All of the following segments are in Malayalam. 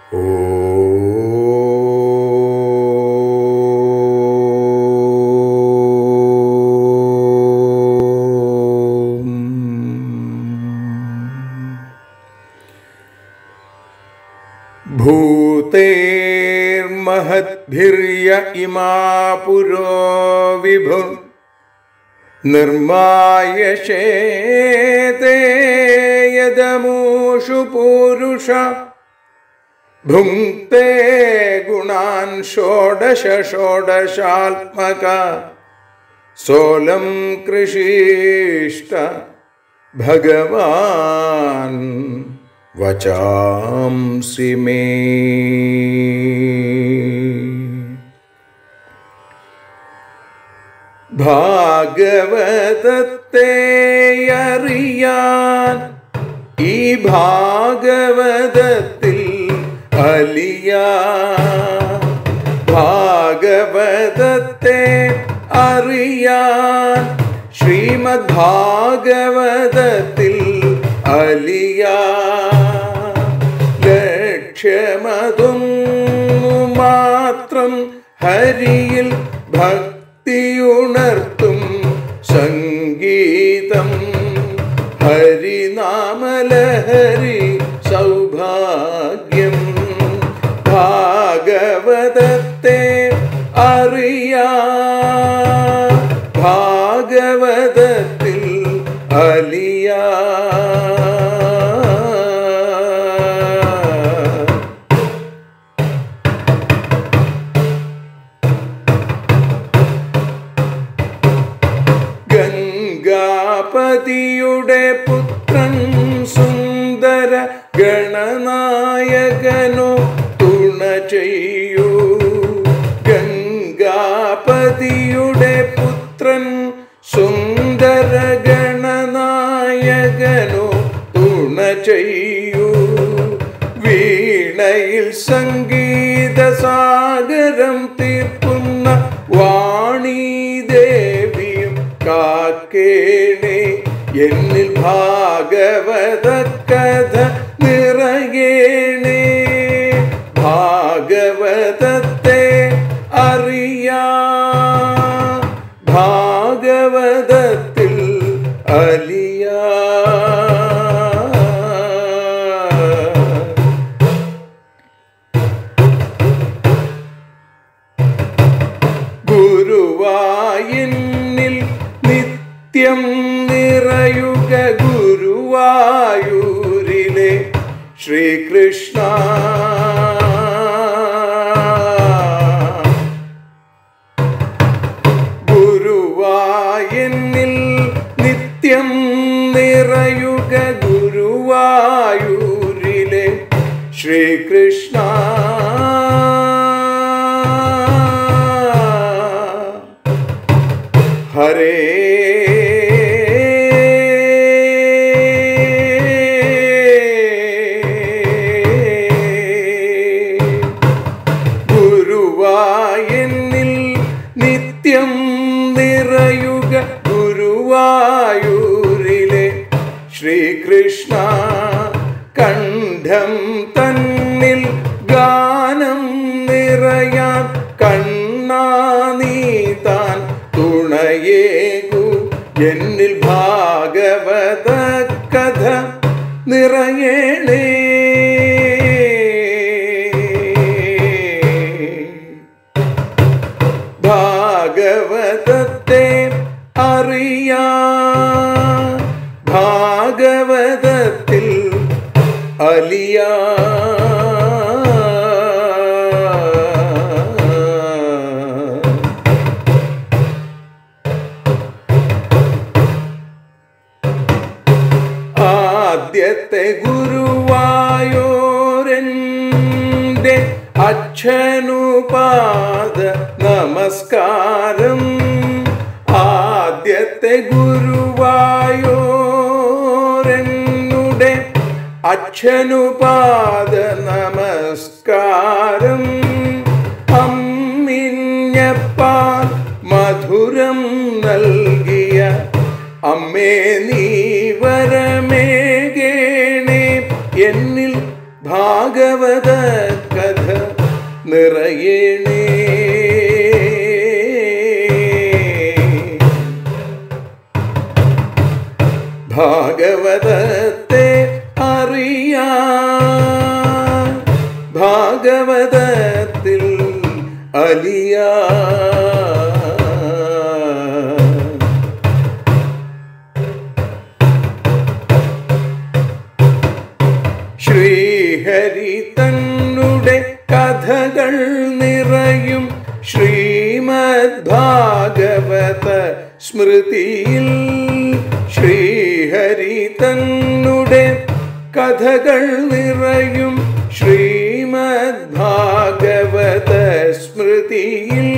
ഭൂതേർമഹദ്ഭിര്യ ഇമാ പുരോ വിഭു നിർമായശേതേ യദമൂഷു പൂരുഷ ഭുങ്ക്തേ ഗുണാൻ ഷോഡശ ഷോഡശാത്മക സോലം കൃഷിഷ്ട ഭഗവാൻ വചാംസി മേ ഭാഗവതത്തെ അറിയാൻ ഈ ഭാഗവതത്തിൽ അലിയ ഭാഗവതത്തെ അറിയാൻ ശ്രീമദ് ഭാഗവതത്തിൽ അലിയ ലക്ഷ്യമതൊന്നു മാത്രം ഹരിയിൽ ഭക്തിയുണർത്തും സംഗീതം ഹരിനാമലഹരി സൗഭാഗ്യം ഭാഗവതത്തെ അറിയാ ഭാഗവതത്തിൽ അലിയാ ഗംഗാപതിയുടെ പുത്രൻ സുന്ദര ഗണനായകനോ തുണ ചെയ്യൂ ഗംഗാപതിയുടെ പുത്രൻ സുന്ദര ഗണനായകനോ തുണ ചെയ്യൂ വീണയിൽ സംഗീത സാഗരം തീർക്കുന്ന വാണി ദേവിയും കാക്കേണേ എന്നിൽ ഭാഗവത കഥ നിറയേണേ ഭാഗവതത്തെ അറിയാ ഭാഗവതത്തിൽ അലിയാ ഗുരുവായൂരിൽ നിത്യം നിറയുക ഗുരുവായൂരിലെ ശ്രീകൃഷ്ണ ഗുരുവായൂരിൽ നിത്യം നിറയുക ഗുരുവായൂരിലെ ശ്രീകൃഷ്ണ ഹരേ ഗുരുവായൂരിൽ നിത്യം നിറയുക ഗുരുവായൂരിലെ ശ്രീകൃഷ്ണ കണ്ഠം തന്നിൽ ഗാനം നിറയാൻ കണ്ണാ നീ താൻ തുണയേകു എന്നിൽ ഭാഗവത കഥ നിറയണേ ഭാഗവതത്തെ അറിയാ ഭാഗവതത്തിൽ അലിയാ ആദ്യത്തെ ഗുരുവായൂരൻ്റെ അച്ഛനുപാദ നമസ്കാരം ആദ്യത്തെ ഗുരുവായൂരനുടെ അച്ഛനുപാദ നമസ്കാരം അമ്മിഞ്ഞപ്പാൽ മധുരം നൽകിയ അമ്മേ നീ വരമേകേണേ എന്നിൽ ഭാഗവത കഥ നിറയണേ ഭാഗവതത്തെ അറിയാൻ ഭാഗവതത്തിൽ അലിയാ ശ്രീഹരി തന്നുടെ കഥകൾ നിറയും ശ്രീമദ് ഭാഗവത സ്മൃതിയിൽ ശ്രീഹരി തന്നുടെ കഥകൾ നിറയും ശ്രീമദ് ഭാഗവത സ്മൃതിയിൽ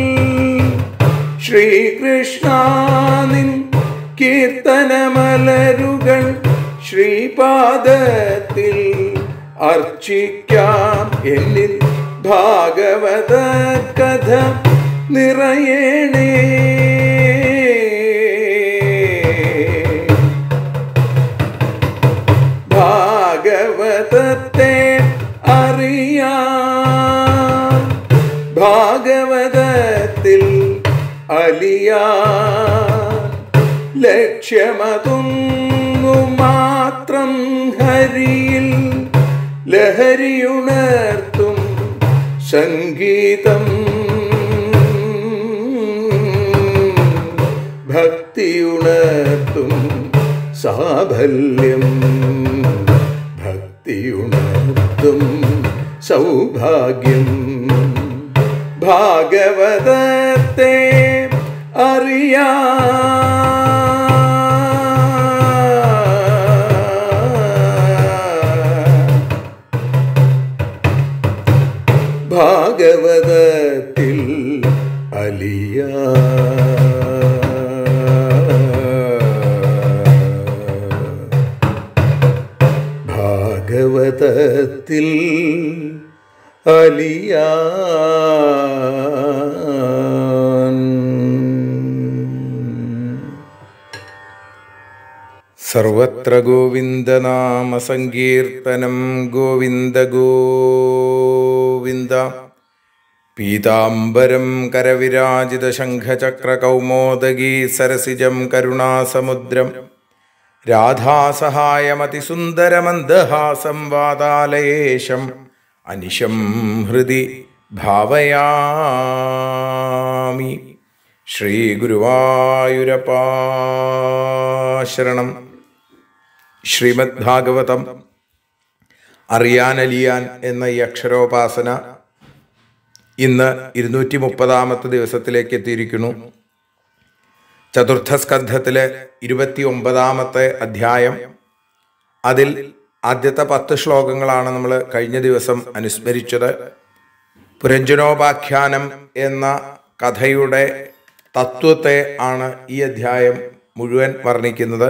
ശ്രീകൃഷ്ണാനിൻ കീർത്തനമലരുകൾ ശ്രീപാദത്തിൽ അർച്ചിക്കാം എന്നിൽ ഭാഗവത കഥ നിറയണേ ഭാഗവതത്തെ അറിയാം ഭാഗവതത്തിൽ അലിയാ ലക്ഷ്യമതൊന്നു മാത്രം ഹരിയിൽ ലഹരിയുണർത്തും സംഗീതം ഭക്തിയുണർത്തും സാഫല്യം ഭക്തിയുണർത്തും സൗഭാഗ്യം ഭാഗവതത്തെ അറിയാ ഭാഗവതത്തിൽ അലിയ ഭാഗവതത്തിൽ അലിയാൻ സർവത്ര ഗോവിന്ദനാമസങ്കീർത്തനം ഗോവിന്ദ ഗോവിന്ദ പീതാംബരം കരവിരാജിത ശംഖചക്രകൗമോദഗീ സരസിജം കരുണാസമുദ്രം രാധാസഹായമതിസുന്ദരമന്ദഹാസം വാതാലയേശം അനിശം ഹൃദി ഭാവയാമി ശ്രീഗുരുവായൂരപ്പാശരണം ശ്രീമദ് ഭാഗവതം അറിയാനലിയാൻ എന്ന ഈ അക്ഷരോപാസന ഇന്ന് ഇരുന്നൂറ്റി മുപ്പതാമത്തെ ദിവസത്തിലേക്ക് എത്തിയിരിക്കുന്നു ചതുർത്ഥ സ്കന്ധത്തിലെ ഇരുപത്തി ഒമ്പതാമത്തെ അധ്യായം അതിൽ ആദ്യത്തെ പത്ത് ശ്ലോകങ്ങളാണ് നമ്മൾ കഴിഞ്ഞ ദിവസം അനുസ്മരിച്ചത് പുരഞ്ജനോപാഖ്യാനം എന്ന കഥയുടെ തത്വത്തെ ആണ് ഈ അധ്യായം മുഴുവൻ വർണ്ണിക്കുന്നത്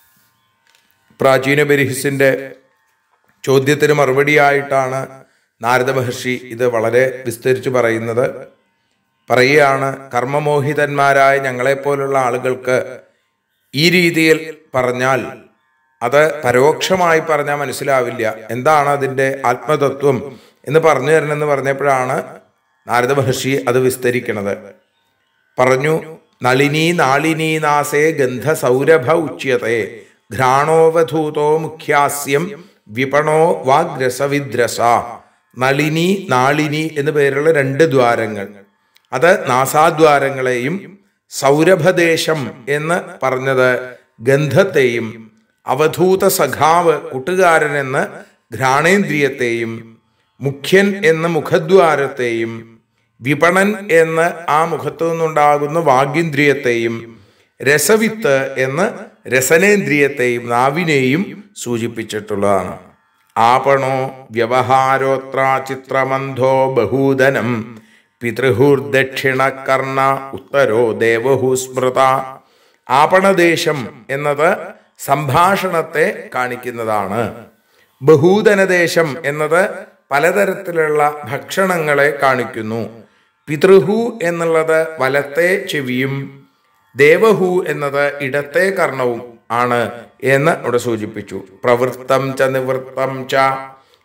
പ്രാചീന ബെരിഹിസിന്റെ ചോദ്യത്തിന് മറുപടിയായിട്ടാണ് നാരദ മഹർഷി ഇത് വളരെ വിസ്തരിച്ചു പറയുന്നത് പറയുകയാണ് കർമ്മമോഹിതന്മാരായ ഞങ്ങളെപ്പോലുള്ള ആളുകൾക്ക് ഈ രീതിയിൽ പറഞ്ഞാൽ അത് പരോക്ഷമായി പറഞ്ഞാൽ മനസ്സിലാവില്ല എന്താണ് അതിൻ്റെ ആത്മതത്വം എന്ന് പറഞ്ഞു തരണമെന്ന് പറഞ്ഞപ്പോഴാണ് നാരദ മഹർഷി അത് വിസ്തരിക്കുന്നത് പറഞ്ഞു നളിനി നാളിനി നാസേ ഗന്ധ സൗരഭ ഉച്യത്തെ ഘ്രാണോവധൂതോ മുഖ്യാസ്യം വിപണോ വാഗ്രസവിദ്രസ നളിനി നാളിനി എന്നു പേരുള്ള രണ്ട് ദ്വാരങ്ങൾ അത് നാസാദ്വാരങ്ങളെയും സൗരഭദേശം എന്ന് പറഞ്ഞത് ഗന്ധത്തെയും അവധൂത സഖാവ് കൂട്ടുകാരൻ എന്ന് ഘ്രാണേന്ദ്രിയത്തെയും മുഖ്യൻ എന്ന മുഖദ്വാരത്തെയും വിപണൻ എന്ന് ആ മുഖത്തു നിന്നുണ്ടാകുന്ന വാഗ്യന്ദ്രിയത്തെയും രസവിത്ത് എന്ന് രസനേന്ദ്രിയത്തെയും നാവിനെയും സൂചിപ്പിച്ചിട്ടുള്ളതാണ് ആപണോ വ്യവഹാരോത്ര ചിത്രമന്ധോ ബഹൂദനം പിതൃഹുർദക്ഷിണ കർണ ഉത്തരോ ദേവഹു സ്മൃത ആപണദേശം എന്നത് സംഭാഷണത്തെ കാണിക്കുന്നതാണ് ബഹൂദനദേശം എന്നത് പലതരത്തിലുള്ള ഭക്ഷണങ്ങളെ കാണിക്കുന്നു പിതൃഹു എന്നുള്ളത് വലത്തെ ചെവിയും ദേവഹു എന്നത് ഇടത്തെ കർണവും ആണ് എന്ന് ഇവിടെ സൂചിപ്പിച്ചു പ്രവൃത്തം ച നിവൃത്തം ച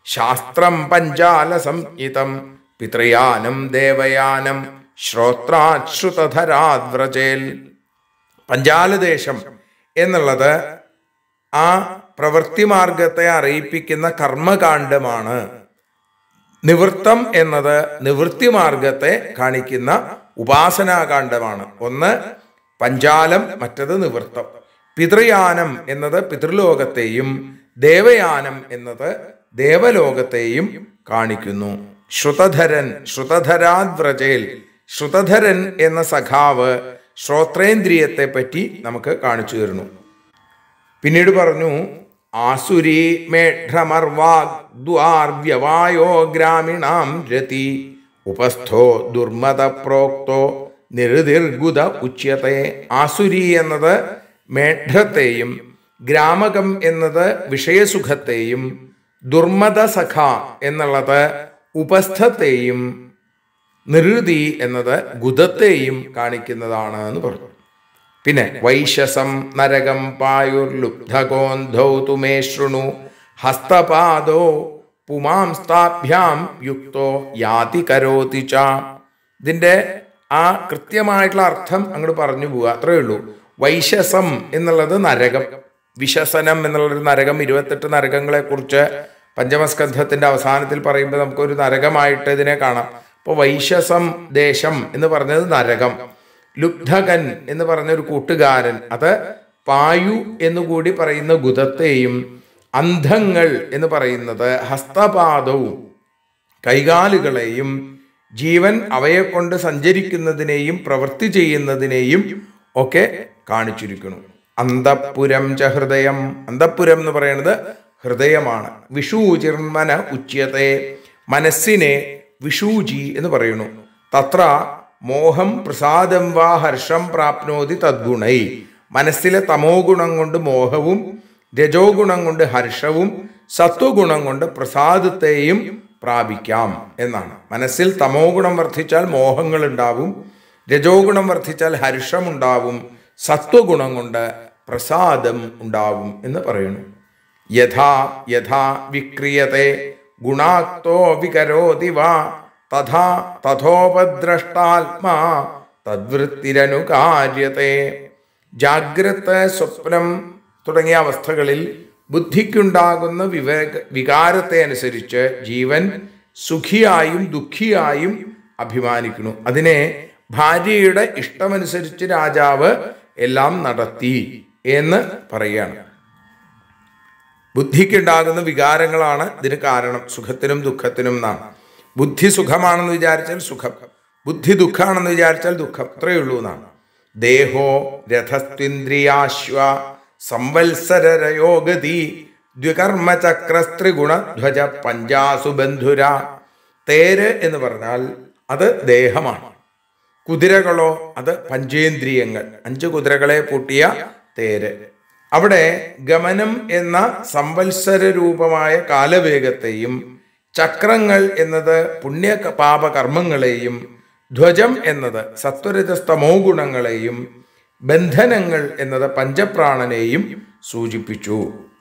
ശാസ്ത്രം പഞ്ചാല സംഹിതം പിതൃയാനം ദേവയാനം ശ്രോത്രാശ്രുതധരാദ്വ്രജേൽ പഞ്ചാലദേശം എന്നുള്ളത് ആ പ്രവൃത്തി മാർഗത്തെ അറിയിപ്പിക്കുന്ന കർമ്മകാണ്ഡമാണ് നിവൃത്തം എന്നത് നിവൃത്തി മാർഗത്തെ കാണിക്കുന്ന ഉപാസനാകാന്ഡമാണ് ഒന്ന് പഞ്ചാലം മറ്റത് നിവൃത്തം പിതൃയാനം എന്നത് പിതൃലോകത്തെയും ദേവയാനം എന്നത് ദേവലോകത്തെയും കാണിക്കുന്നു ശ്രുതധരൻ ശ്രുതധരാദ്വ്രജേൽ ശ്രുതധരൻ എന്ന സഖാവ് ശ്രോത്രേന്ദ്രിയത്തെ പറ്റി നമുക്ക് കാണിച്ചു തരുന്നു പിന്നീട് പറഞ്ഞു ആസുരി മേഘ്രമർവാഗ്ദ്വാർവ്യവായോ ഗ്രാമിണാം രതി ഉപസ്ഥോ ദുർമത പ്രോക്തോ നിരുതിർഗുത ഉച്യത്തെ ആസുരി എന്നത് മേഘ്രത്തെയും ഗ്രാമകം എന്നത് വിഷയസുഖത്തെയും ദുർമത സഖ എന്നുള്ളത് ഉപസ്ഥത്തെയും നിർതി എന്നത് ഗുദത്തെയും കാണിക്കുന്നതാണ് എന്ന് പറഞ്ഞു പിന്നെ വൈശസം നരകം പായുർലുബ്ധകോന്ധൗ തുമേ ശൃണു ഹസ്തപാദോ പുമാംസ്താഭ്യാം യുക്തോ യാതി കരോതി ച ഇതിന്റെ ആ കൃത്യമായിട്ടുള്ള അർത്ഥം അങ്ങോട്ട് പറഞ്ഞു പോവുക അത്രയേ ഉള്ളൂ വൈശസം എന്നുള്ളത് നരകം വിശസനം എന്നുള്ളൊരു നരകം ഇരുപത്തെട്ട് നരകങ്ങളെ കുറിച്ച് പഞ്ചമസ്കന്ധത്തിന്റെ അവസാനത്തിൽ പറയുമ്പോൾ നമുക്കൊരു നരകമായിട്ട് ഇതിനെ കാണാം അപ്പോൾ വൈശസം ദേശം എന്ന് പറഞ്ഞത് നരകം ലുബ്ധകൻ എന്ന് പറഞ്ഞ ഒരു കൂട്ടുകാരൻ അത് പായു എന്നുകൂടി പറയുന്ന ഗുദത്തെയും അന്ധങ്ങൾ എന്ന് പറയുന്നത് ഹസ്തപാദവും കൈകാലുകളെയും ജീവൻ അവയെ കൊണ്ട് സഞ്ചരിക്കുന്നതിനെയും പ്രവൃത്തി ചെയ്യുന്നതിനെയും ഒക്കെ കാണിച്ചിരിക്കുന്നു അന്തപ്പുരം ച ഹൃദയം അന്തപ്പുരം എന്ന് പറയുന്നത് ഹൃദയമാണ് വിഷൂചിർമന ഉച്യത്തെ മനസ്സിനെ വിഷൂജി എന്ന് പറയുന്നു തത്ര മോഹം പ്രസാദം വാ ഹർഷം പ്രാപ്നോതി തദ്ഗുണൈ മനസ്സിലെ തമോ ഗുണം കൊണ്ട് മോഹവും രജോ ഗുണം കൊണ്ട് ഹർഷവും സത്വഗുണം കൊണ്ട് പ്രസാദത്തെയും പ്രാപിക്കാം എന്നാണ് മനസ്സിൽ തമോ ഗുണം വർദ്ധിച്ചാൽ മോഹങ്ങൾ ഉണ്ടാവും രജോ ഗുണം വർദ്ധിച്ചാൽ ഹർഷം ഉണ്ടാവും സത്വഗുണം കൊണ്ട് പ്രസാദം ഉണ്ടാവും എന്ന് പറയുന്നു യഥാ യഥാ വിക്രിയത്തെ ഗുണാക്തോ വികരോതി വാ തഥാ തഥോപദ്രഷ്ടാത്മാ തദ്വൃത്തിരനുകാര്യത്തെ ജാഗ്രത സ്വപ്നം തുടങ്ങിയ അവസ്ഥകളിൽ ബുദ്ധിക്കുണ്ടാകുന്ന വിവേക വികാരത്തെ അനുസരിച്ച് ജീവൻ സുഖിയായും ദുഃഖിയായും അഭിമാനിക്കുന്നു അതിനെ ഭാര്യയുടെ ഇഷ്ടമനുസരിച്ച് രാജാവ് എല്ലാം നടത്തി എന്ന് പറയുകയാണ് ബുദ്ധിക്കുണ്ടാകുന്ന വികാരങ്ങളാണ് ഇതിന് കാരണം സുഖത്തിനും ദുഃഖത്തിനും നാം ബുദ്ധി സുഖമാണെന്ന് വിചാരിച്ചാൽ സുഖം ബുദ്ധി ദുഃഖമാണെന്ന് വിചാരിച്ചാൽ ദുഃഖം അത്രയേ ഉള്ളൂ എന്നാണ് ദേഹോ രഥസ്ത്വിന്ദ്രിയാശ്വ സംവത്സരയോഗതി ദ്വികർമ്മചക്രസ്ത്രിഗുണധ്വജ പഞ്ചാസു ബന്ധുര തേര് എന്ന് പറഞ്ഞാൽ അത് ദേഹമാണ് കുതിരകളോ അത് പഞ്ചേന്ദ്രിയങ്ങൾ അഞ്ച് കുതിരകളെ പൂട്ടിയ തേര് അവിടെ ഗമനം എന്ന സംവത്സര രൂപമായ കാലവേഗത്തെയും ചക്രങ്ങൾ എന്നത് പുണ്യ പാപ കർമ്മങ്ങളെയും ധ്വജം എന്നത് സത്വരജസ്തമോ ഗുണങ്ങളെയും ബന്ധനങ്ങൾ എന്നത് പഞ്ചപ്രാണനെയും സൂചിപ്പിച്ചു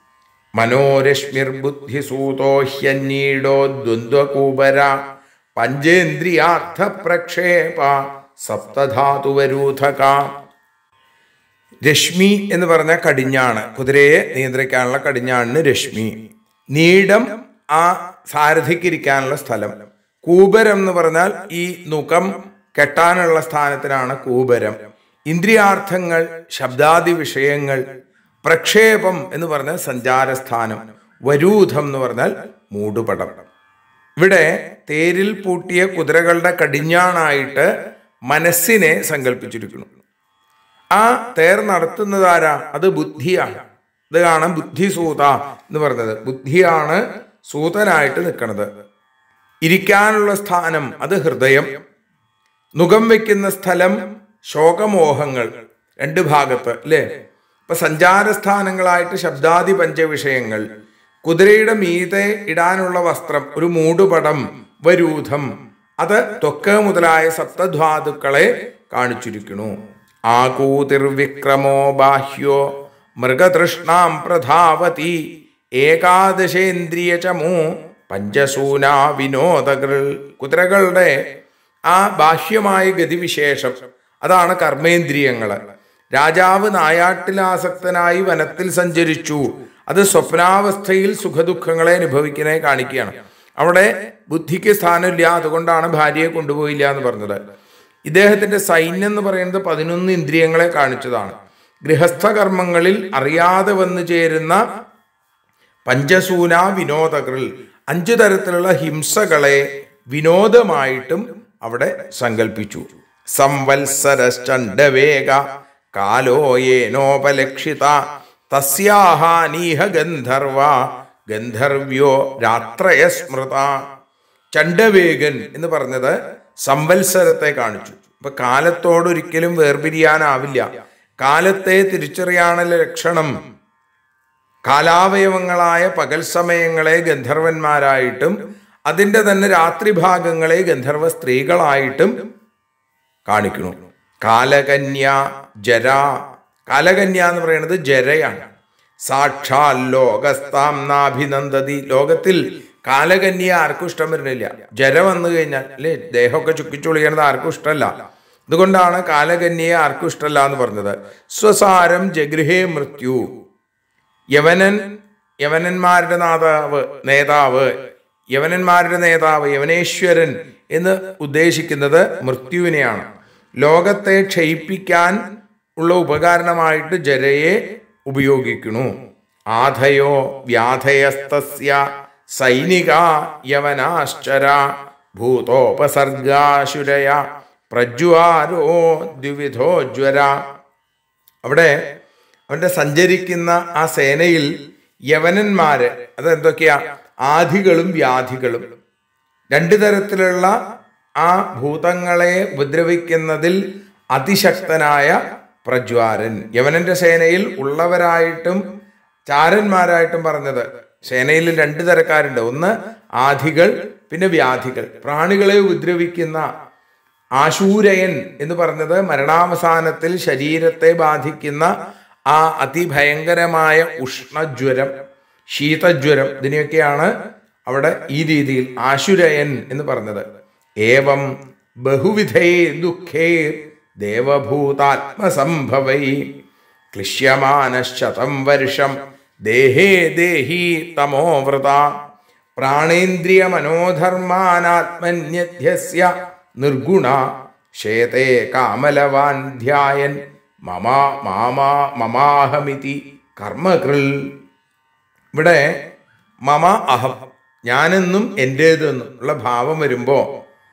മനോരശ്മിർബുദ്ധിസൂതോ ഹ്യന്നീടോ ദ്വന്ദ്വകൂപര പഞ്ചേന്ദ്രിയാർത്ഥ പ്രക്ഷേപ സപ്തധാതുവരൂഥക രശ്മി എന്ന് പറഞ്ഞ കടിഞ്ഞാണ് കുതിരയെ നിയന്ത്രിക്കാനുള്ള കടിഞ്ഞാണിന് രശ്മി നീടം ആ സാരഥിക്ക് ഇരിക്കാനുള്ള സ്ഥലം കൂബരം എന്ന് പറഞ്ഞാൽ ഈ നുകം കെട്ടാനുള്ള സ്ഥാനത്തിനാണ് കൂബരം ഇന്ദ്രിയാർത്ഥങ്ങൾ ശബ്ദാദി വിഷയങ്ങൾ പ്രക്ഷേപം എന്ന് പറഞ്ഞാൽ സഞ്ചാരസ്ഥാനം വരൂഥം എന്ന് പറഞ്ഞാൽ മൂടുപടം ഇവിടെ തേരിൽ പൂട്ടിയ കുതിരകളുടെ കടിഞ്ഞാണായിട്ട് മനസ്സിനെ സങ്കല്പിച്ചിരിക്കുന്നു ആ തേർ നടത്തുന്നതാരാ അത് ബുദ്ധിയാണ് ഇത് കാണാൻ ബുദ്ധിസൂത എന്ന് പറഞ്ഞത് ബുദ്ധിയാണ് സൂതനായിട്ട് നിൽക്കുന്നത് ഇരിക്കാനുള്ള സ്ഥാനം അത് ഹൃദയം നുകം വെക്കുന്ന സ്ഥലം ശോകമോഹങ്ങൾ രണ്ട് ഭാഗത്ത് അല്ലേ ഇപ്പൊ സഞ്ചാരസ്ഥാനങ്ങളായിട്ട് ശബ്ദാദി പഞ്ചവിഷയങ്ങൾ കുതിരയുടെ മീതെ ഇടാനുള്ള വസ്ത്രം ഒരു മൂടുപടം വരൂഥം അത് ത്വക്ക് മുതലായ സപ്തധ്വാതുക്കളെ കാണിച്ചിരിക്കുന്നു ആകൂതിർവിക്രമോ ബാഹ്യോ മൃഗതൃഷ്ണാം പ്രധാവതി ഏകാദശേന്ദ്രിയ ചമോ പഞ്ചസൂന വിനോദകൾ കുതിരകളുടെ ആ ബാഹ്യമായ ഗതിവിശേഷം അതാണ് കർമ്മേന്ദ്രിയങ്ങൾ രാജാവ് നായാട്ടിലാസക്തനായി വനത്തിൽ സഞ്ചരിച്ചു അത് സ്വപ്നാവസ്ഥയിൽ സുഖദുഃഖങ്ങളെ അനുഭവിക്കുന്നതിനെ കാണിക്കുകയാണ് അവിടെ ബുദ്ധിക്ക് സ്ഥാനമില്ല അതുകൊണ്ടാണ് ഭാര്യയെ കൊണ്ടുപോയില്ല എന്ന് പറഞ്ഞത് ഇദ്ദേഹത്തിന്റെ സൈന്യം എന്ന് പറയുന്നത് പതിനൊന്ന് ഇന്ദ്രിയങ്ങളെ കാണിച്ചതാണ് ഗൃഹസ്ഥ കർമ്മങ്ങളിൽ അറിയാതെ വന്നു ചേരുന്ന പഞ്ചസൂന വിനോദകൾ അഞ്ചു തരത്തിലുള്ള ഹിംസകളെ വിനോദമായിട്ടും അവിടെ സങ്കല്പിച്ചു സംവത്സരശ്ചണ്ഡവേഗ കാലോയേനോപലക്ഷിത തസ്യാഹാനീഹ ഗന്ധർവ ഗന്ധർവ്യോ രാത്രയ സ്മൃത ചണ്ഡവേഗൻ എന്ന് പറഞ്ഞത് സംവത്സരത്തെ കാണിച്ചു അപ്പൊ കാലത്തോടൊരിക്കലും വേർപിരിയാനാവില്ല കാലത്തെ തിരിച്ചറിയാനുള്ള ലക്ഷണം കാലാവയവങ്ങളായ പകൽ സമയങ്ങളെ ഗന്ധർവന്മാരായിട്ടും അതിൻ്റെ തന്നെ രാത്രിഭാഗങ്ങളെ ഗന്ധർവ സ്ത്രീകളായിട്ടും കാണിക്കുന്നു കാലകന്യ ജര കാലകന്യ എന്ന് പറയുന്നത് ജരയാണ് സാക്ഷാൽ ലോകസ്താം നാഭിനന്ദതി ലോകത്തിൽ കാലകന്യ ആർക്കും ഇഷ്ടം വരുന്നില്ല ജര വന്നു കഴിഞ്ഞാൽ അല്ലേ ദേഹമൊക്കെ ചുക്കിച്ചുളിയണത് ആർക്കും ഇഷ്ടമല്ല അതുകൊണ്ടാണ് കാലകന്യയെ ആർക്കും ഇഷ്ടമല്ല എന്ന് പറഞ്ഞത് സ്വസാരം ജഗൃഹേ മൃത്യു യവനൻ യവനന്മാരുടെ നാതാവ് നേതാവ് യവനന്മാരുടെ നേതാവ് യവനേശ്വരൻ എന്ന് ഉദ്ദേശിക്കുന്നത് മൃത്യുവിനെയാണ് ലോകത്തെ ക്ഷയിപ്പിക്കാൻ ഉള്ള ഉപകാരണമായിട്ട് ജരയെ ഉപയോഗിക്കുന്നു ആധയോ വ്യാധയസ്തസ്യ സൈനിക യവനാശ്ചര ഭൂതോപസർഗാശുരയ പ്രജ്വാരോ ദ്വിവിധോജ്വര അവിടെ അവന്റെ സഞ്ചരിക്കുന്ന ആ സേനയിൽ യവനന്മാര് അതെന്തൊക്കെയാ ആധികളും വ്യാധികളും രണ്ടു തരത്തിലുള്ള ആ ഭൂതങ്ങളെ ഉപദ്രവിക്കുന്നതിൽ അതിശക്തനായ പ്രജ്വാരൻ യവനന്റെ സേനയിൽ ഉള്ളവരായിട്ടും ചാരന്മാരായിട്ടും പറഞ്ഞത് സേനയിൽ രണ്ട് തരക്കാരുണ്ട് ഒന്ന് ആധികൾ പിന്നെ വ്യാധികൾ പ്രാണികളെ ഉപദ്രവിക്കുന്ന ആശൂരയൻ എന്ന് പറഞ്ഞത് മരണാവസാനത്തിൽ ശരീരത്തെ ബാധിക്കുന്ന ആ അതിഭയങ്കരമായ ഉഷ്ണജ്വരം ശീതജ്വരം ഇതിനെയൊക്കെയാണ് അവിടെ ഈ രീതിയിൽ ആശുരയൻ എന്ന് പറഞ്ഞത് ഏവം ബഹുവിധേ ദുഃഖേ ദേവഭൂതാത്മസംഭവൈ ക്ലിശ്യമാനശതം വർഷം ദേഹേ ദേഹി തമോവൃത പ്രാണേന്ദ്രിയ മനോധർമാനാത്മന്യധ്യസ്യ നിർഗുണ ശേതേ കാമലവാൻ ധ്യായൻ മമാ മാമാ മമാഹമിതി കർമ്മകൃൽ ഇവിടെ മമ അഹം ഞാനെന്നും എൻ്റേതെന്നും ഉള്ള ഭാവം വരുമ്പോൾ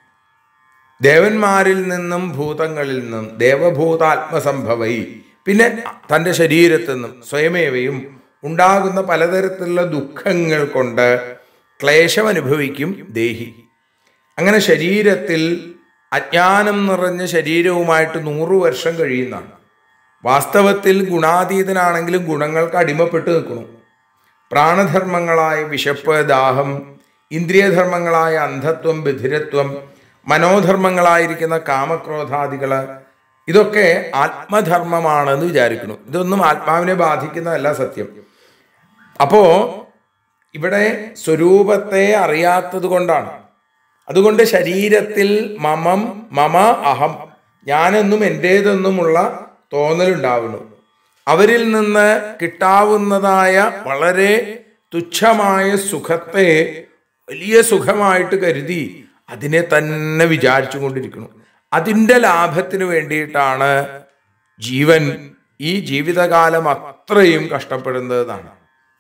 ദേവന്മാരിൽ നിന്നും ഭൂതങ്ങളിൽ നിന്നും ദേവഭൂതാത്മസംഭവൈ പിന്നെ തൻ്റെ ശരീരത്തിൽ നിന്നും സ്വയമേവയും ഉണ്ടാകുന്ന പലതരത്തിലുള്ള ദുഃഖങ്ങൾ കൊണ്ട് ക്ലേശം അനുഭവിക്കും ദേഹി അങ്ങനെ ശരീരത്തിൽ അജ്ഞാനം നിറഞ്ഞ ശരീരവുമായിട്ട് നൂറു വർഷം കഴിയുന്നതാണ് വാസ്തവത്തിൽ ഗുണാതീതനാണെങ്കിലും ഗുണങ്ങൾക്ക് അടിമപ്പെട്ട് നിൽക്കുന്നു പ്രാണധർമ്മങ്ങളായ വിശപ്പ് ദാഹം ഇന്ദ്രിയധർമ്മങ്ങളായ അന്ധത്വം ബധിരത്വം മനോധർമ്മങ്ങളായിരിക്കുന്ന കാമക്രോധാദികള് ഇതൊക്കെ ആത്മധർമ്മമാണെന്ന് വിചാരിക്കുന്നു ഇതൊന്നും ആത്മാവിനെ ബാധിക്കുന്നതല്ല സത്യം അപ്പോ ഇവിടെ സ്വരൂപത്തെ അറിയാത്തത് കൊണ്ടാണ് അതുകൊണ്ട് ശരീരത്തിൽ മമം മമ അഹം ഞാനെന്നും എൻ്റേതെന്നുമുള്ള തോന്നലുണ്ടാവുന്നു അവരിൽ നിന്ന് കിട്ടാവുന്നതായ വളരെ തുച്ഛമായ സുഖത്തെ വലിയ സുഖമായിട്ട് കരുതി അതിനെ തന്നെ വിചാരിച്ചു കൊണ്ടിരിക്കുന്നു അതിൻ്റെ ലാഭത്തിന് വേണ്ടിയിട്ടാണ് ജീവൻ ഈ ജീവിതകാലം അത്രയും കഷ്ടപ്പെടുന്നതാണ്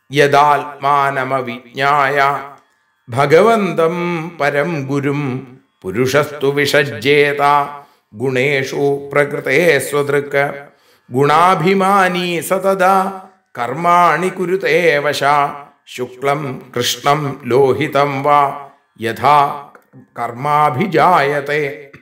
യഥാത്മാനമവിജ്ഞായ ഭഗവന്തം പരം ഗുരും പുരുഷസ്തു വിഷജ്ജേത ഗുണേഷു പ്രകൃതേ സ്വദൃക്ക് ഗുണാഭിമാനി സതത കർമാണി കുരുതേ വശ ശുക്ലം കൃഷ്ണം ലോഹിതം വാ യഥാ കർമാഭിജായത്തെ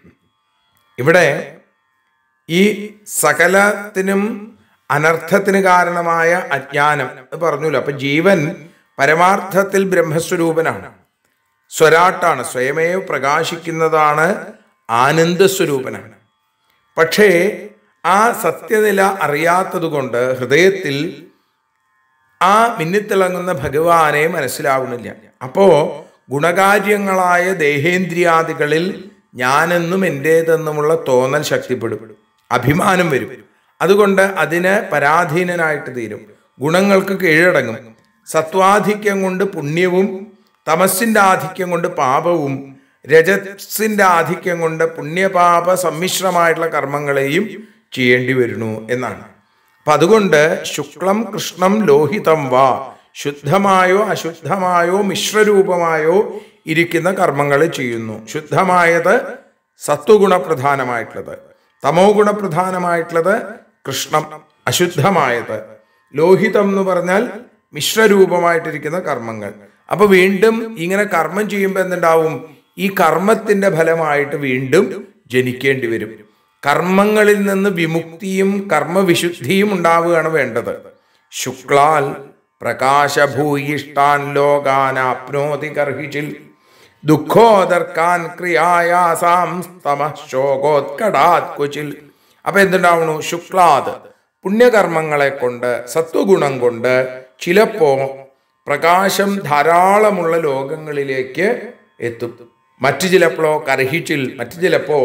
ഇവിടെ ഈ സകലത്തിനും അനർത്ഥത്തിന് കാരണമായ അജ്ഞാനം എന്ന് പറഞ്ഞല്ലോ അപ്പൊ ജീവൻ പരമാർത്ഥത്തിൽ ബ്രഹ്മസ്വരൂപനാണ് സ്വരാട്ടാണ് സ്വയമേ പ്രകാശിക്കുന്നതാണ് ആനന്ദസ്വരൂപനാണ് പക്ഷേ ആ സത്യനില അറിയാത്തതുകൊണ്ട് ഹൃദയത്തിൽ ആ മിന്നിത്തിളങ്ങുന്ന ഭഗവാനെ മനസ്സിലാവുന്നില്ല അപ്പോ ഗുണകാര്യങ്ങളായ ദേഹേന്ദ്രിയാദികളിൽ ഞാനെന്നും എൻ്റേതെന്നുമുള്ള തോന്നൽ ശക്തിപ്പെടും അഭിമാനം വരും അതുകൊണ്ട് അതിന് പരാധീനനായിട്ട് തീരും ഗുണങ്ങൾക്ക് കീഴടങ്ങും സത്വാധിക്യം കൊണ്ട് പുണ്യവും തമസിന്റെ ആധിക്യം കൊണ്ട് പാപവും രജസിന്റെ ആധിക്യം കൊണ്ട് പുണ്യപാപ സമ്മിശ്രമായിട്ടുള്ള കർമ്മങ്ങളെയും ചെയ്യേണ്ടി വരുന്നു എന്നാണ് അപ്പൊ അതുകൊണ്ട് ശുക്ലം കൃഷ്ണം ലോഹിതം വാ ശുദ്ധമായോ അശുദ്ധമായോ മിശ്രരൂപമായോ ഇരിക്കുന്ന കർമ്മങ്ങൾ ചെയ്യുന്നു ശുദ്ധമായത് സത്വഗുണപ്രധാനമായിട്ടുള്ളത് തമോ ഗുണപ്രധാനമായിട്ടുള്ളത് കൃഷ്ണം അശുദ്ധമായത് ലോഹിതം എന്ന് പറഞ്ഞാൽ മിശ്രരൂപമായിട്ടിരിക്കുന്ന കർമ്മങ്ങൾ അപ്പൊ വീണ്ടും ഇങ്ങനെ കർമ്മം ചെയ്യുമ്പോൾ എന്തുണ്ടാവും ഈ കർമ്മത്തിന്റെ ഫലമായിട്ട് വീണ്ടും ജനിക്കേണ്ടി വരും കർമ്മങ്ങളിൽ നിന്ന് വിമുക്തിയും കർമ്മവിശുദ്ധിയും ഉണ്ടാവുകയാണ് വേണ്ടത് ശുക്ലാൽ പ്രകാശഭൂയിഷ്ടാൻ ലോകാനാപ്നോതി കർഹിച്ചിൽ ദുഃഖോദർക്കാൻ ക്രിയായാസാം ശോകോത്കടാത് കുച്ചിൽ അപ്പൊ എന്തുണ്ടാവണു ശുക്ലാത് പുണ്യകർമ്മങ്ങളെ കൊണ്ട് സത്വഗുണം കൊണ്ട് ചിലപ്പോ പ്രകാശം ധാരാളമുള്ള ലോകങ്ങളിലേക്ക് എത്തും മറ്റു ചിലപ്പോഴോ കർഹിച്ചിൽ മറ്റു ചിലപ്പോ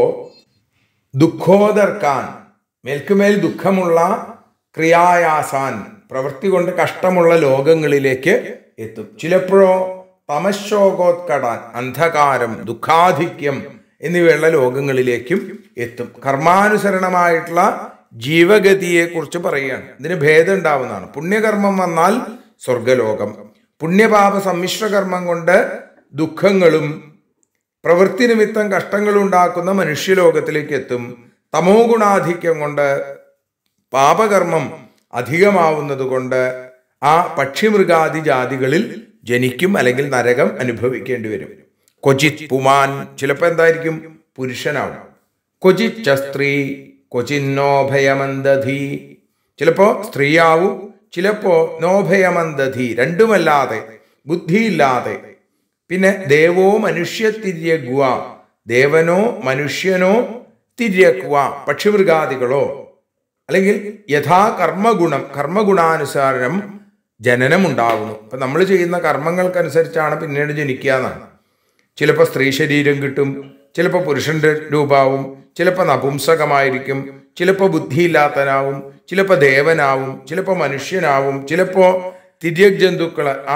ദുഃഖോദർക്കാൻ മേൽക്കുമേൽ ദുഃഖമുള്ള ക്രിയായാസാൻ പ്രവൃത്തി കൊണ്ട് കഷ്ടമുള്ള ലോകങ്ങളിലേക്ക് എത്തും ചിലപ്പോഴോ തമശോകോത്കടാൻ അന്ധകാരം ദുഃഖാധിക്യം എന്നിവയുള്ള ലോകങ്ങളിലേക്കും എത്തും കർമാനുസരണമായിട്ടുള്ള ജീവഗതിയെ കുറിച്ച് പറയുകയാണ് ഇതിന് ഭേദം ഉണ്ടാവുന്നതാണ് പുണ്യകർമ്മം വന്നാൽ സ്വർഗലോകം പുണ്യപാപ സമ്മിശ്ര കർമ്മം കൊണ്ട് ദുഃഖങ്ങളും പ്രവൃത്തി നിമിത്തം കഷ്ടങ്ങൾ ഉണ്ടാക്കുന്ന മനുഷ്യലോകത്തിലേക്ക് എത്തും തമോ ഗുണാധിക്യം കൊണ്ട് പാപകർമ്മം അധികമാവുന്നത് കൊണ്ട് ആ പക്ഷിമൃഗാദി ജാതികളിൽ ജനിക്കും അല്ലെങ്കിൽ നരകം അനുഭവിക്കേണ്ടി വരും കൊചിത് പുമാൻ ചിലപ്പോൾ എന്തായിരിക്കും പുരുഷനാവും കൊചിച്ച സ്ത്രീ കൊചിന്നോഭയമന്തധി ചിലപ്പോ സ്ത്രീയാവും ചിലപ്പോ നോഭയമന്തധി രണ്ടുമല്ലാതെ ബുദ്ധിയില്ലാതെ പിന്നെ ദേവോ മനുഷ്യ തിര്യഗ്വ ദേവനോ മനുഷ്യനോ തിര്യഗ്വ പക്ഷിമൃഗാദികളോ അല്ലെങ്കിൽ യഥാ കർമ്മഗുണം കർമ്മഗുണാനുസാരം ജനനം ഉണ്ടാകുന്നു അപ്പൊ നമ്മൾ ചെയ്യുന്ന കർമ്മങ്ങൾക്കനുസരിച്ചാണ് പിന്നീട് ജനിക്കുക എന്നാണ് ചിലപ്പോൾ സ്ത്രീ ശരീരം കിട്ടും ചിലപ്പോൾ പുരുഷന്റെ രൂപാവും ചിലപ്പോൾ നപുംസകമായിരിക്കും ചിലപ്പോൾ ബുദ്ധിയില്ലാത്തനാവും ചിലപ്പോൾ ദേവനാവും ചിലപ്പോൾ മനുഷ്യനാവും ചിലപ്പോൾ തിര്യക് ജന്തുക്കള് ആ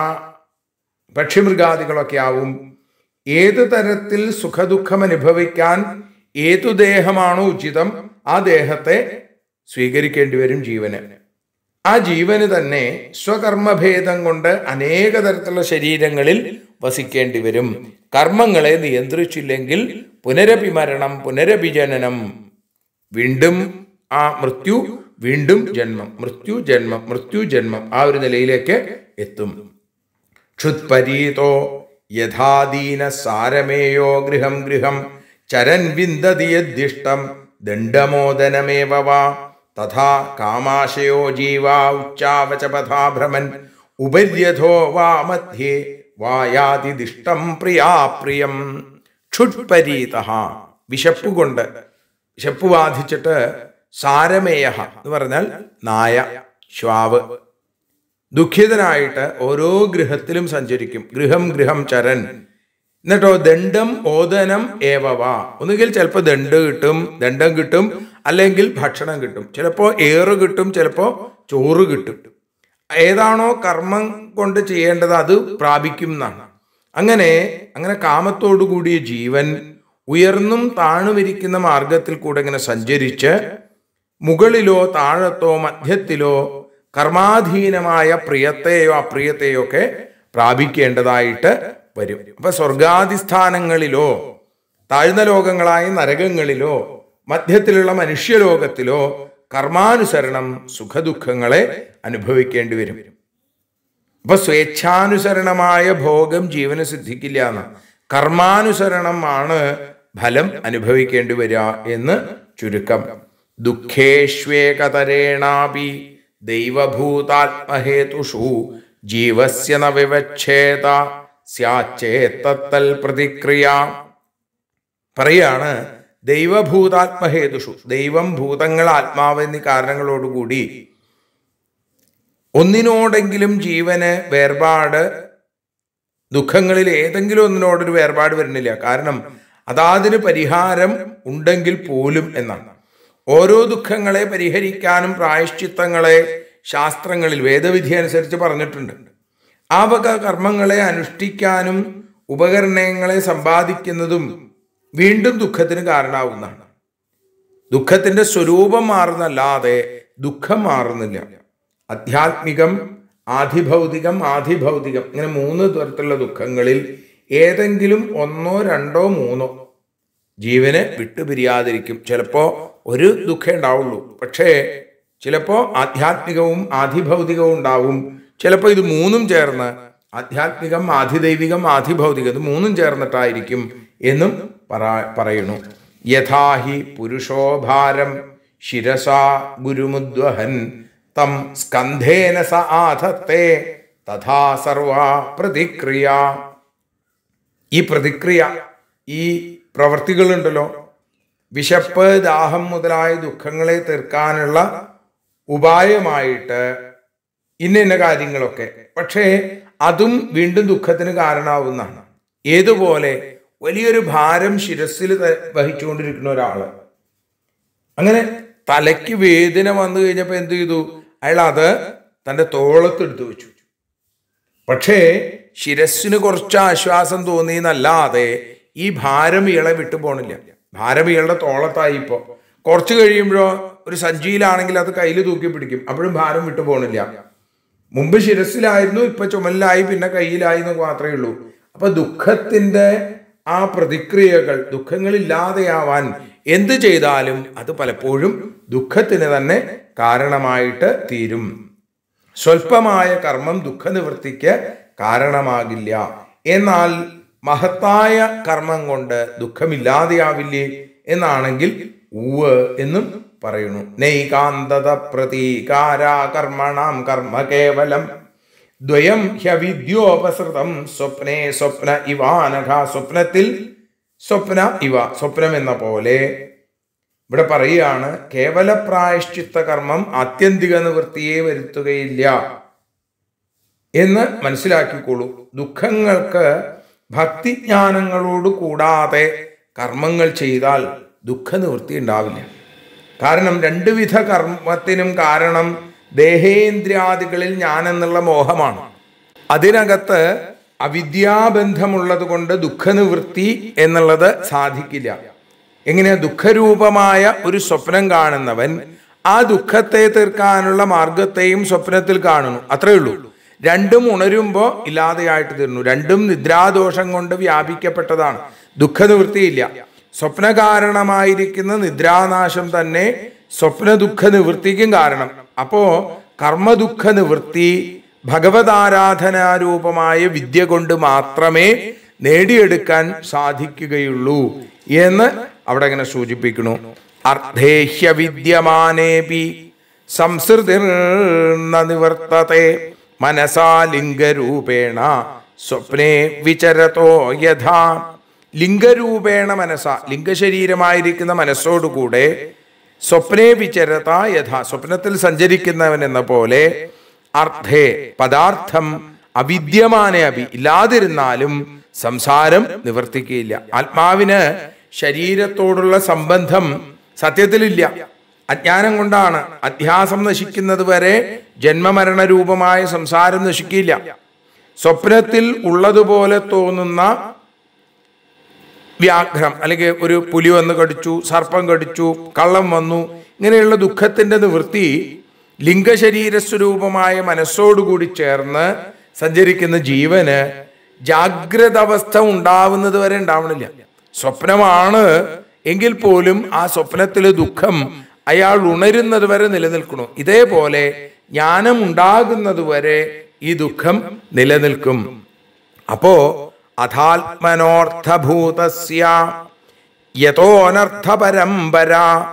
പക്ഷിമൃഗാദികളൊക്കെ ആവും ഏത് തരത്തിൽ സുഖദുഃഖം അനുഭവിക്കാൻ ഏതു ദേഹമാണോ ഉചിതം ആ ദേഹത്തെ സ്വീകരിക്കേണ്ടി വരും ജീവന് ആ ജീവന് തന്നെ സ്വകർമ്മഭേദം കൊണ്ട് അനേക തരത്തിലുള്ള ശരീരങ്ങളിൽ വസിക്കേണ്ടി വരും കർമ്മങ്ങളെ നിയന്ത്രിച്ചില്ലെങ്കിൽ പുനരപി മരണം പുനരപി ജനനം വീണ്ടും ആ മൃത്യു വീണ്ടും ജന്മം മൃത്യു ജന്മം മൃത്യു ജന്മം ആ ഒരു നിലയിലേക്ക് എത്തും ക്ഷുത്പരീതോ യഥാദീന സാരമേയോ ഗൃഹം ഗൃഹം ചരൻ വിന്ദതി യദ്ദിഷ്ടം ദണ്ഡമോദനമേവ വാ തഥാ കാമാശയോ ജീവാ ഉച്ചാവചപഥാ ഭ്രമൻ ഉപര്യഥോ വാ മധ്യേ വായാതി ദിഷ്ടം പ്രിയാപ്രിയം ക്ഷുട്പരീത വിശപ്പ് കൊണ്ട് വിശപ്പ് ബാധിച്ചിട്ട് സാരമേയ എന്ന് പറഞ്ഞാൽ നായ ശ്വാവ് ദുഃഖിതനായിട്ട് ഓരോ ഗൃഹത്തിലും സഞ്ചരിക്കും ഗൃഹം ഗൃഹം ചരൻ എന്നിട്ടോ ദണ്ഡം ഓദനം ഏവവ ഒന്നുകിൽ ചിലപ്പോൾ ദണ്ട് കിട്ടും ദണ്ഡം കിട്ടും അല്ലെങ്കിൽ ഭക്ഷണം കിട്ടും ചിലപ്പോൾ ഏറ് കിട്ടും ചിലപ്പോൾ ചോറ് കിട്ടും ഏതാണോ കർമ്മം കൊണ്ട് ചെയ്യേണ്ടത് അത് പ്രാപിക്കും എന്നാണ് അങ്ങനെ അങ്ങനെ കാമത്തോടു കൂടിയ ജീവൻ ഉയർന്നും താണുമിരിക്കുന്ന മാർഗത്തിൽ കൂടെ ഇങ്ങനെ സഞ്ചരിച്ച് മുകളിലോ താഴത്തോ മധ്യത്തിലോ കർമാധീനമായ പ്രിയത്തെയോ അപ്രിയത്തെയോ ഒക്കെ പ്രാപിക്കേണ്ടതായിട്ട് വരും അപ്പൊ സ്വർഗാധിസ്ഥാനങ്ങളിലോ താഴ്ന്ന ലോകങ്ങളായ നരകങ്ങളിലോ മധ്യത്തിലുള്ള മനുഷ്യലോകത്തിലോ കർമാനുസരണം സുഖദുഃഖങ്ങളെ അനുഭവിക്കേണ്ടി വരും അപ്പൊ സ്വേച്ഛാനുസരണമായ ഭോഗം ജീവന് സിദ്ധിക്കില്ല എന്ന് കർമാനുസരണമാണ് ഫലം അനുഭവിക്കേണ്ടി വരിക എന്ന് ചുരുക്കം ദുഃഖേഷ്വേകതരേണാപി ദൈവഭൂതാത്മഹേതുഷു ജീവസ്യ ന വിവച്ഛേദ സ്യാച്ചേത്തൽ പ്രതിക്രിയ പറയാണ് ദൈവഭൂതാത്മഹേതുഷു ദൈവം ഭൂതങ്ങൾ ആത്മാവ് എന്നീ കാരണങ്ങളോടുകൂടി ഒന്നിനോടെങ്കിലും ജീവന് വേർപാട് ദുഃഖങ്ങളിൽ ഏതെങ്കിലും ഒന്നിനോടൊരു വേർപാട് വരുന്നില്ല കാരണം അതാതിന് പരിഹാരം ഉണ്ടെങ്കിൽ പോലും എന്നാണ് ഓരോ ദുഃഖങ്ങളെ പരിഹരിക്കാനും പ്രായശ്ചിത്തങ്ങളെ ശാസ്ത്രങ്ങളിൽ വേദവിധി അനുസരിച്ച് പറഞ്ഞിട്ടുണ്ട് ആ വക കർമ്മങ്ങളെ അനുഷ്ഠിക്കാനും ഉപകരണങ്ങളെ സമ്പാദിക്കുന്നതും വീണ്ടും ദുഃഖത്തിന് കാരണമാവുന്നതാണ് ദുഃഖത്തിന്റെ സ്വരൂപം മാറുന്നല്ലാതെ ദുഃഖം മാറുന്നില്ല അധ്യാത്മികം ആധിഭൗതികം ആധിഭൗതികം ഇങ്ങനെ മൂന്ന് തരത്തിലുള്ള ദുഃഖങ്ങളിൽ ഏതെങ്കിലും ഒന്നോ രണ്ടോ മൂന്നോ ജീവന് വിട്ടുപിരിയാതിരിക്കും ചിലപ്പോ ഒരു ദുഃഖം ഉണ്ടാവുള്ളൂ പക്ഷേ ചിലപ്പോ ആധ്യാത്മികവും ആധിഭൗതികവും ഉണ്ടാവും ചിലപ്പോൾ ഇത് മൂന്നും ചേർന്ന് ആധ്യാത്മികം ആധിദൈവികം ആധിഭൗതികം ഇത് മൂന്നും ചേർന്നിട്ടായിരിക്കും എന്നും പറ- പറയുന്നു യഥാഹി പുരുഷോഭാരം ശിരസാ ഗുരുമുദ്വഹൻ തം സ്കന്ധേന സ ആധത്തെ തഥാ സർവാ പ്രതിക്രിയ ഈ പ്രതിക്രിയ ഈ പ്രവർത്തികളുണ്ടല്ലോ വിശപ്പ് ദാഹം മുതലായ ദുഃഖങ്ങളെ തീർക്കാനുള്ള ഉപായമായിട്ട് ഇന്ന ഇന്ന കാര്യങ്ങളൊക്കെ പക്ഷേ അതും വീണ്ടും ദുഃഖത്തിന് കാരണമാവുന്നതാണ് ഏതുപോലെ വലിയൊരു ഭാരം ശിരസിൽ ത- വഹിച്ചുകൊണ്ടിരിക്കുന്ന ഒരാള് അങ്ങനെ തലയ്ക്ക് വേദന വന്നു കഴിഞ്ഞപ്പോൾ എന്ത് ചെയ്തു അയാൾ അത് തന്റെ തോളത്തെടുത്ത് വെച്ചു പക്ഷേ ശിരസ്സിന് കുറച്ച് ആശ്വാസം തോന്നി എന്നല്ലാതെ ഈ ഭാരം ഇയാളെ വിട്ടു പോണില്ല ഭാരം ഇയാളുടെ തോളത്തായി ഇപ്പോ കുറച്ച് കഴിയുമ്പോഴോ ഒരു സഞ്ചിയിലാണെങ്കിൽ അത് കയ്യിൽ തൂക്കി പിടിക്കും അപ്പോഴും ഭാരം വിട്ടു പോണില്ല മുമ്പ് ശിരസിലായിരുന്നു ഇപ്പൊ ചുമലിലായി പിന്നെ കയ്യിലായി എന്ന് മാത്രമേ ഉള്ളൂ അപ്പൊ ദുഃഖത്തിന്റെ ആ പ്രതിക്രിയകൾ ദുഃഖങ്ങളില്ലാതെയാവാൻ എന്ത് ചെയ്താലും അത് പലപ്പോഴും ദുഃഖത്തിന് തന്നെ കാരണമായിട്ട് തീരും സ്വല്പമായ കർമ്മം ദുഃഖനിവൃത്തിക്ക് കാരണമാകില്ല എന്നാൽ മഹത്തായ കർമ്മം കൊണ്ട് ദുഃഖമില്ലാതെയാവില്ലേ എന്നാണെങ്കിൽ ഊവ് എന്നും പറയുന്നു നൈകാന്തത പ്രതീകാരാ കർമ്മണാം കർമ്മ കേവലം ദ്വയം ഹ്യവിദ്യോപസൃതം സ്വപ്നേ സ്വപ്ന ഇവാനഘ സ്വപ്നത്തിൽ സ്വപ്ന ഇവ സ്വപ്നം എന്ന പോലെ ഇവിടെ പറയുകയാണ് കേവല പ്രായശ്ചിത്ത കർമ്മം ആത്യന്തിക നിവൃത്തിയെ വരുത്തുകയില്ല എന്ന് മനസ്സിലാക്കിക്കോളൂ ദുഃഖങ്ങൾക്ക് ഭക്തിജ്ഞാനങ്ങളോട് കൂടാതെ കർമ്മങ്ങൾ ചെയ്താൽ ദുഃഖനിവൃത്തി ഉണ്ടാവില്ല കാരണം രണ്ട് വിധ കർമ്മത്തിനും കാരണം ദേഹേന്ദ്രിയാദികളിൽ ഞാൻ എന്നുള്ള മോഹമാണ് അതിനകത്ത് അവിദ്യാബന്ധമുള്ളത് കൊണ്ട് ദുഃഖനിവൃത്തി എന്നുള്ളത് സാധിക്കില്ല എങ്ങനെ ദുഃഖരൂപമായ ഒരു സ്വപ്നം കാണുന്നവൻ ആ ദുഃഖത്തെ തീർക്കാനുള്ള മാർഗത്തെയും സ്വപ്നത്തിൽ കാണുന്നു അത്രേ ഉള്ളൂ രണ്ടും ഉണരുമ്പോൾ ഇല്ലാതെയായിട്ട് തീർന്നു രണ്ടും നിദ്രാദോഷം കൊണ്ട് വ്യാപിക്കപ്പെട്ടതാണ് ദുഃഖനിവൃത്തിയില്ല സ്വപ്ന കാരണമായിരിക്കുന്ന നിദ്രാനാശം തന്നെ സ്വപ്ന ദുഃഖ നിവൃത്തിക്കും കാരണം അപ്പോ കർമ്മദുഃഖ നിവൃത്തി ഭഗവതാരാധനാരൂപമായ വിദ്യ കൊണ്ട് മാത്രമേ നേടിയെടുക്കാൻ സാധിക്കുകയുള്ളൂ എന്ന് അവിടെ ഇങ്ങനെ സൂചിപ്പിക്കുന്നു അർദ്ധേഹ്യ വിദ്യമാനേപി സംസൃതിർ നിവർത്തത്തെ മനസാ ലിംഗരൂപേണ സ്വപ്നേ വിചരതോ യഥാ ലിംഗരൂപേണ മനസ്സ ലിംഗശരീരമായിരിക്കുന്ന മനസ്സോടുകൂടെ സ്വപ്നേ വിചരത യഥാ സ്വപ്നത്തിൽ സഞ്ചരിക്കുന്നവൻ എന്ന പോലെ അർത്ഥേ പദാർത്ഥം അവിദ്യമാനെ അഭി ഇല്ലാതിരുന്നാലും സംസാരം നിവർത്തിക്കുകയില്ല ആത്മാവിന് ശരീരത്തോടുള്ള സംബന്ധം സത്യത്തിലില്ല അജ്ഞാനം കൊണ്ടാണ് അധ്യാസം നശിക്കുന്നത് വരെ ജന്മമരണ രൂപമായ സംസാരം നശിക്കില്ല സ്വപ്നത്തിൽ ഉള്ളതുപോലെ തോന്നുന്ന വ്യാഘ്രം അല്ലെങ്കിൽ ഒരു പുലി വന്ന് കടിച്ചു സർപ്പം കടിച്ചു കള്ളം വന്നു ഇങ്ങനെയുള്ള ദുഃഖത്തിന്റെ നിവൃത്തി ലിംഗശരീര സ്വരൂപമായ മനസ്സോടുകൂടി ചേർന്ന് സഞ്ചരിക്കുന്ന ജീവന് ജാഗ്രത അവസ്ഥ ഉണ്ടാവുന്നത് വരെ ഉണ്ടാവണില്ല സ്വപ്നമാണ് എങ്കിൽ പോലും ആ സ്വപ്നത്തിലെ ദുഃഖം അയാൾ ഉണരുന്നത് വരെ നിലനിൽക്കണു ഇതേപോലെ ജ്ഞാനം ഉണ്ടാകുന്നത് വരെ ഈ ദുഃഖം നിലനിൽക്കും അപ്പോ അഥാത്മനോർത്ഥഭൂതസ്യ യഥോനർത്ഥ പരമ്പര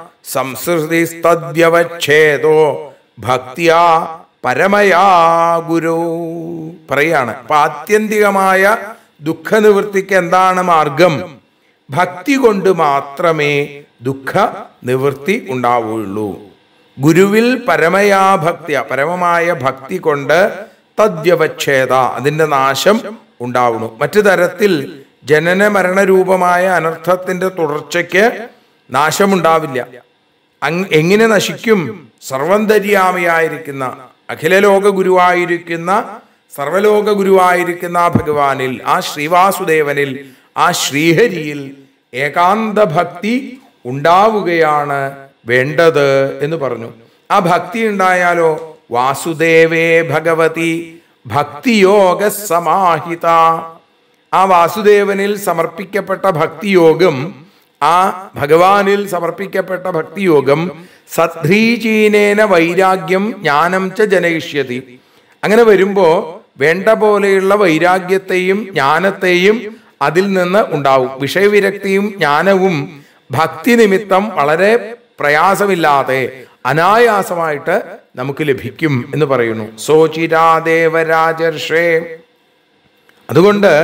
സംസൃതിസ്തദ്യവച്ഛേദോ ഭക്തിയാ പരമയാ ഗുരു പറയാണ് അപ്പൊ ആത്യന്തികമായ ദുഃഖനിവൃത്തിക്ക് എന്താണ് മാർഗം ഭക്തി കൊണ്ട് മാത്രമേ ദുഃഖ നിവൃത്തി ഉണ്ടാവുകയുള്ളൂ ഗുരുവിൽ പരമയാ ഭക്തിയ പരമമായ ഭക്തി കൊണ്ട് തദ്യവച്ഛേദ അതിന്റെ നാശം ഉണ്ടാവുന്നു മറ്റു തരത്തിൽ ജനന മരണരൂപമായ അനർത്ഥത്തിന്റെ തുടർച്ചയ്ക്ക് നാശമുണ്ടാവില്ല അങ് എങ്ങനെ നശിക്കും സർവന്തര്യാമിയായിരിക്കുന്ന അഖിലലോക ഗുരുവായിരിക്കുന്ന സർവലോക ഗുരുവായിരിക്കുന്ന ആ ഭഗവാനിൽ ആ ശ്രീവാസുദേവനിൽ ആ ശ്രീഹരിയിൽ ഏകാന്ത ഭക്തി ഉണ്ടാവുകയാണ് വേണ്ടത് എന്ന് പറഞ്ഞു ആ ഭക്തി ഉണ്ടായാലോ വാസുദേവേ ഭഗവതി ഭക്തിയോഗ സമാഹിത ആ വാസുദേവനിൽ സമർപ്പിക്കപ്പെട്ട ഭക്തിയോഗം ആ ഭഗവാനിൽ സമർപ്പിക്കപ്പെട്ട ഭക്തിയോഗം സദ്ധ്രീചീനേന വൈരാഗ്യം ജ്ഞാനം ച ജനയിഷ്യതി അങ്ങനെ വരുമ്പോ വേണ്ട പോലെയുള്ള വൈരാഗ്യത്തെയും ജ്ഞാനത്തെയും അതിൽ നിന്ന് ഉണ്ടാവും വിഷയവിരക്തിയും ജ്ഞാനവും ഭക്തി നിമിത്തം വളരെ പ്രയാസമില്ലാതെ അനായാസമായിട്ട് നമുക്ക് ലഭിക്കും എന്ന് പറയുന്നു സോചിരാദേവരാജർഷേ അതുകൊണ്ട്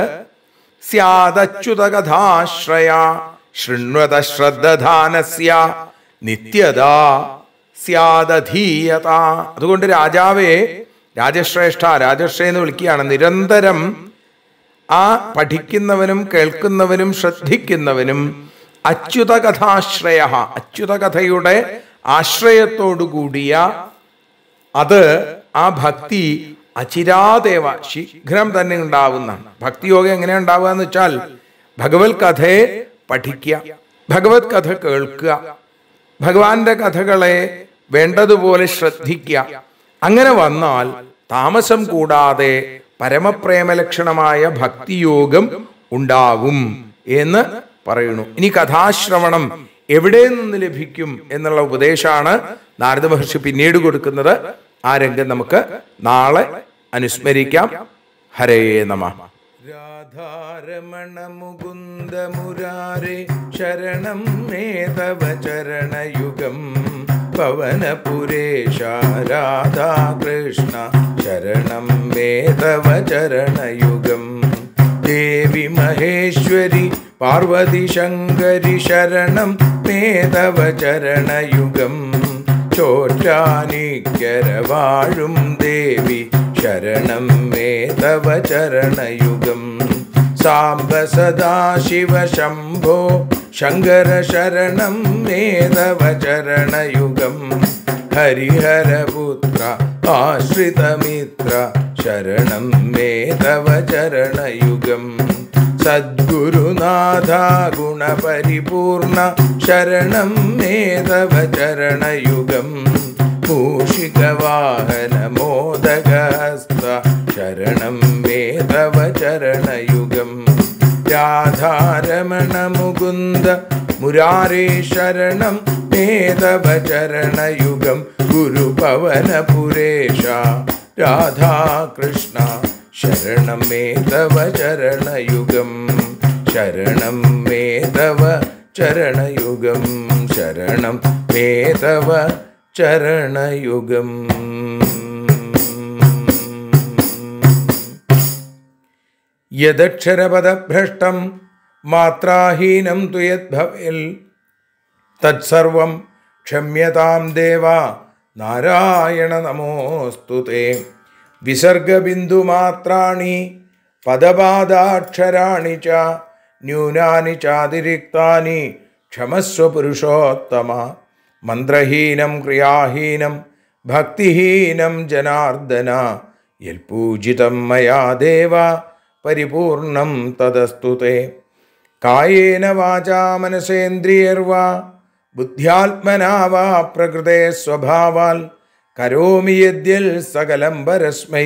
സ്യാദച്യുതകഥാശ്രയ ശൃണ്വത ശ്രദ്ധാനസ്യ നിത്യത സ്യാദധീയത അതുകൊണ്ട് രാജാവേ രാജശ്രേഷ്ഠ രാജശ്രേ എന്ന് വിളിക്കുകയാണ് നിരന്തരം ആ പഠിക്കുന്നവനും കേൾക്കുന്നവനും ശ്രദ്ധിക്കുന്നവനും അച്യുത കഥാശ്രയ അച്യുത കഥയുടെ ആശ്രയത്തോടു കൂടിയ അത് ആ ഭക്തി അചിരാദേവ ശീഘ്രം തന്നെ ഉണ്ടാവുന്നതാണ് ഭക്തിയോഗം എങ്ങനെ ഉണ്ടാവുക എന്ന് വെച്ചാൽ ഭഗവത് കഥയെ പഠിക്കുക ഭഗവത് കഥ കേൾക്കുക ഭഗവാന്റെ കഥകളെ വേണ്ടതുപോലെ ശ്രദ്ധിക്കുക അങ്ങനെ വന്നാൽ താമസം കൂടാതെ പരമപ്രേമലക്ഷണമായ ഭക്തിയോഗം ഉണ്ടാകും എന്ന് പറയുന്നു ഇനി കഥാശ്രവണം എവിടെ നിന്ന് ലഭിക്കും എന്നുള്ള ഉപദേശമാണ് നാരദ മഹർഷി പിന്നീട് കൊടുക്കുന്നത് ആ രംഗം നമുക്ക് നാളെ അനുസ്മരിക്കാം ഹരേ നമ രാധാരമണ മുകുന്ദ മുരാരേ ശരണം മേധവ ചരണയുഗം പവനപുരേശ രാധാകൃഷ്ണ ശരണം മേധവ ചരണയുഗം ദേവി മഹേശ്വരി പാർവതി ശങ്കരി ശരണം മേധവ ചരണയുഗം ചോറ്റാനിക്കര വാഴും ദേവി ശരണം മേധവ ചരണയുഗം സാംബ സദാശിവ ശംഭോ ശങ്കര ശരണം മേധവ ചരണയുഗം ഹരിഹരപുത്ര ആശ്രിതമിത്ര ശരണം മേധവ ചരണയുഗം സദ്ഗുരുനാഥ ഗുണപരിപൂർണ ശരണം മേധവ ചരണയുഗം മൂഷികവാഹന മോദകസ്ത ശരണം മേധവ ചരണയുഗം രാധാരമണ മുകുന്ദ മുരാരേ ശരണം മേധവ ചരണയുഗം ഗുരുപവനപുരേശ രാധാകൃഷ്ണ ശരണം മേധവ ചരണയുഗം ശരണം മേധവ ചരണയുഗം ശരണം മേധവ ചരണയുഗം യദക്ഷരപദഭ്രഷ്ടം മാത്രാഹീനം തു യദ്ഭവേൽ തത്സർവം ക്ഷമ്യതാം ദേവ നാരായണ നമോസ്തു തേ വിസർഗബിന്ദുമാത്രാണി പദപാദാക്ഷരാണി ച ന്യൂനാനി ചാതിരിക്താനി ക്ഷമസ്വ പുരുഷോത്തമ മന്ത്രഹീനം ക്രിയാഹീനം ഭക്തിഹീനം ജനാർദ്ദന യൽപൂജിതം മയാ ദേവ പരിപൂർണം തദസ്തു തേ കായേന വാചാ മനസേന്ദ്രിയർവാ ബുദ്ധ്യാത്മനാ വാ പ്രകൃതേ സ്വഭാവാൽ കരോമി യദ്യൽ സകലം പരസ്മൈ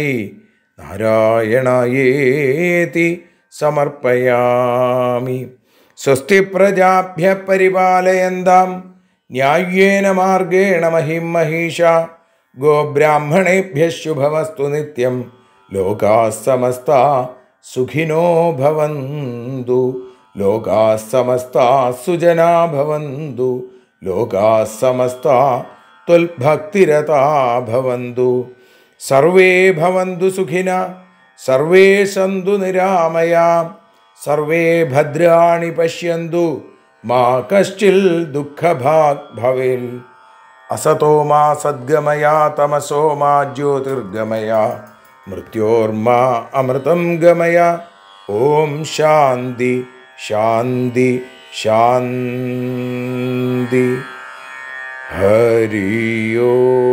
നാരായണയേതി സമർപ്പയാമി സ്വസ്തി പ്രജാഭ്യ പരിപാലയന്താം ന്യായേന മാർഗേണ മഹിം മഹീഷ ഗോബ്രാഹ്മണേഭ്യ ശുഭമസ്തു നിത്യം ലോകാ സമസ്ത സുഖിനോ ഭവന്തു ലോകാ സമസ്ത സുജനാ ഭവന്തു ലോകാ സമസ്ത ത്വൽഭക്തിരതാ ഭവന്തു സർവേ ഭവന്തു സുഖിന സർവേ സന്തു നിരാമയാ സർവേ ഭദ്രാണി പശ്യന്തു മാ കശ്ചിൽ ദുഃഖഭാഗ് ഭവേൽ അസതോ മാ സദ്ഗമയാ തമസോ മാ ജ്യോതിർഗമയ മൃത്യോർമാ അമൃതം ഗമയ ഓം ശാന്തി ശാന്തി ശാന്തി ഹരിയോ